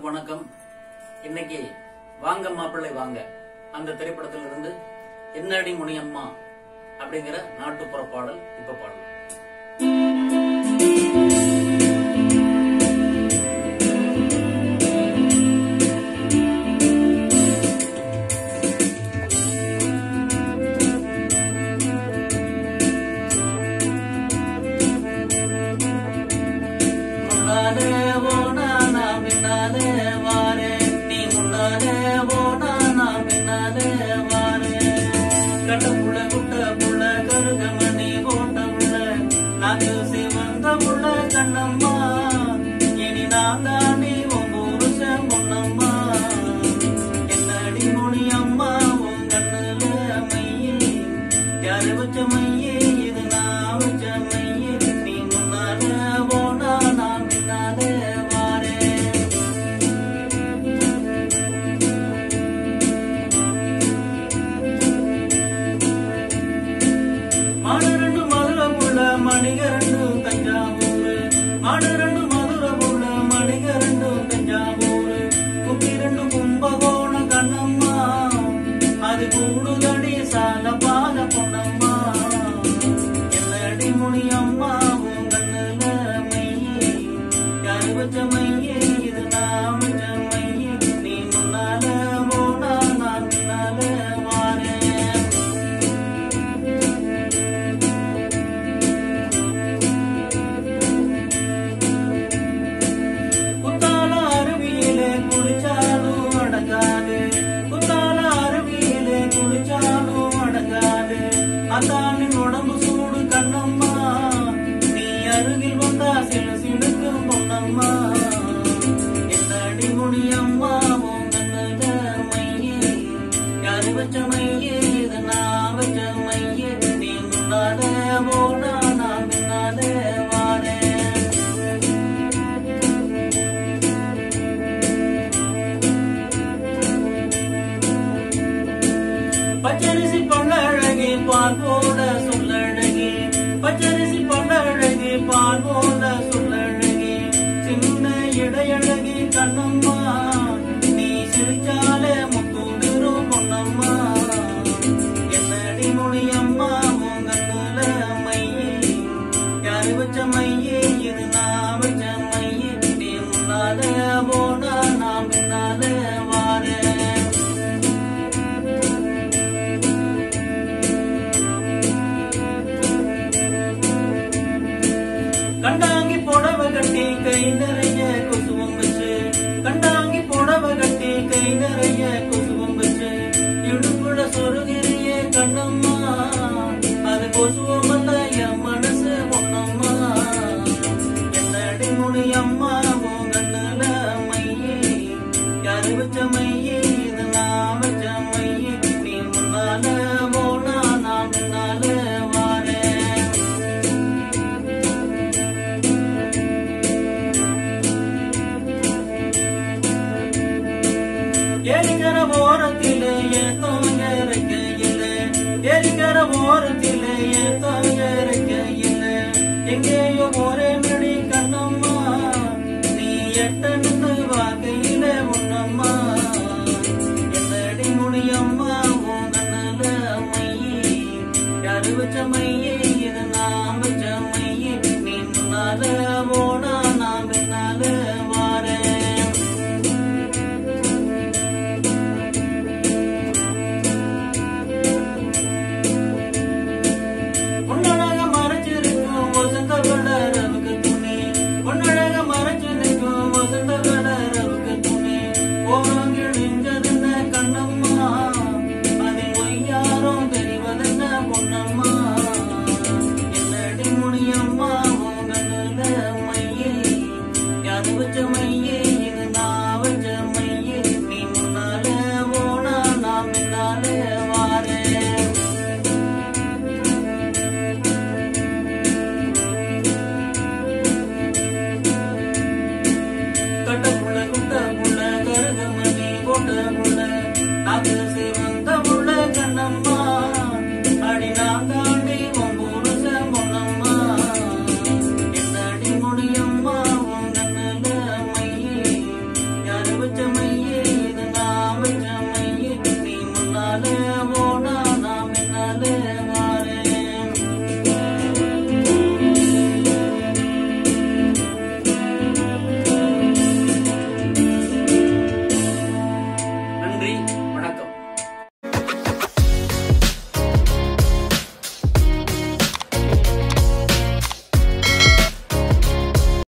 அனைவருக்கும் வணக்கம் இன்னைக்கு வாங்க மாப்பிள்ளை வாங்க அந்த திரைப்படத்துல இருந்து என்னடி முனியம்மா அப்படிங்கிற நாட்டுப்புற பாடல் இப்ப பாடலாம் முன்னாலே போனா நான் பின்னாலே வாரேன் நீ முன்னாலே போனா நான் பின்னாலே வாரேன் கட்ட புள்ள குட்ட புள்ள கருகமணி போட்ட புள்ள நாக்கு சிவந்த புள்ள கண்ணம்மா இனி நான் தான் நீ உன் புருஷன் பொன்னம்மா என்னடி முனி அம்மா உன் கண்ணுல மையே யாரு வச்ச மையே இது நான் வச்ச மையே நீ முன்னாலே போனா நான் பின்னாலே வாரேன் மாடு ரெண்டு மதுரை புள்ள மணிக ரெண்டு தஞ்சாவூர் மாடு ரெண்டு மதுரை புள்ள மணிக ரெண்டு தஞ்சாவூர் குப்பி ரெண்டு கும்பகோண கண்ணம்மா அது கூடுதடி சால பாத பொன்னம்மா என்னடி முனி அம்மா உன் கண்ணுல மையே யாரு வச்ச மையே இது நான் வச்ச மையே நீ முன்னால போனா நான் பின்னால வாரேன் குத்தால அருவியிலே குளிச்சாலும் அடங்காது குத்தால அருவியிலே குளிச்சாலும் அடங்காது அத்தானின் உடம்பு சூடு கண்ணம்மா நீ அருகில் வந்தா சில சிடுக்கும் பொன்னம்மா என்னடி முடியம்மா உன் கண்ணுல மையே யாரு வச்ச மையே இது நான் வச்ச மையே நீ முன்னாலே போனா நான் பின்னாலே வாரேன் பச்சரிசி பொன்னழகி பால் போட சொல்லழகி பச்சரிசி பொன்னழகி பால் போட சொல்லழகி சின்ன இடையழகி கண்ணம்மா நீ சிரிச்சாலே முத்துடிரும் பொன்னம்மா என்னடி முடியம்மா உன் கண்ணுல மையே யாரு வச்ச மையே இது நான் வச்ச மையே நீ முன்னால போனா நான் பின்னால வாரேன் கண்டாங்கி புடவ கட்டி கை நிறைய கொசுவம் வச்சு கண்டாங்கி புடவ கட்டி கை நிறைய கொசுவம் வச்சு இடுப்புட சொருகிறிய கண்ணம்மா அது கொசுவம் அல்ல என் மனசு பொன்னம்மா என்னடி முடி அம்மா உன் கண்ணுல மையே யாரு வச்ச மையே இது நான் வச்ச மையே நீ முன்னால போனா நான் பின்னால வாரேன் எரிகர ஓரத்திலே ஏத்தோ இறக்கையிலே எரிகர ஓரத்திலே ஏத்தோ இறக்கையிலே எங்கேயோ ஒரே நடி கண்ணம்மா நீ எட்ட நின்று வாக்கையிலே உன்னம்மா என்னடி முடியம்மா உன் கண்ணுல மையே யாரு வச்ச மையே இது நான் வச்ச மையே நீ முன்னால போனா நான் பின்னால வாரேன் உன்னழக மறைச்சிருக்கும் வசந்த கடரவுக்கு துணி உன்னழக மறைச்சிருக்கும் வசந்த கடரவுக்கு துணி ஓரங்கிழிஞ்சதுன்ன கண்ணம்மா அதில் ஒய்யாரும் தெரிவதென்ன பொன்னம்மா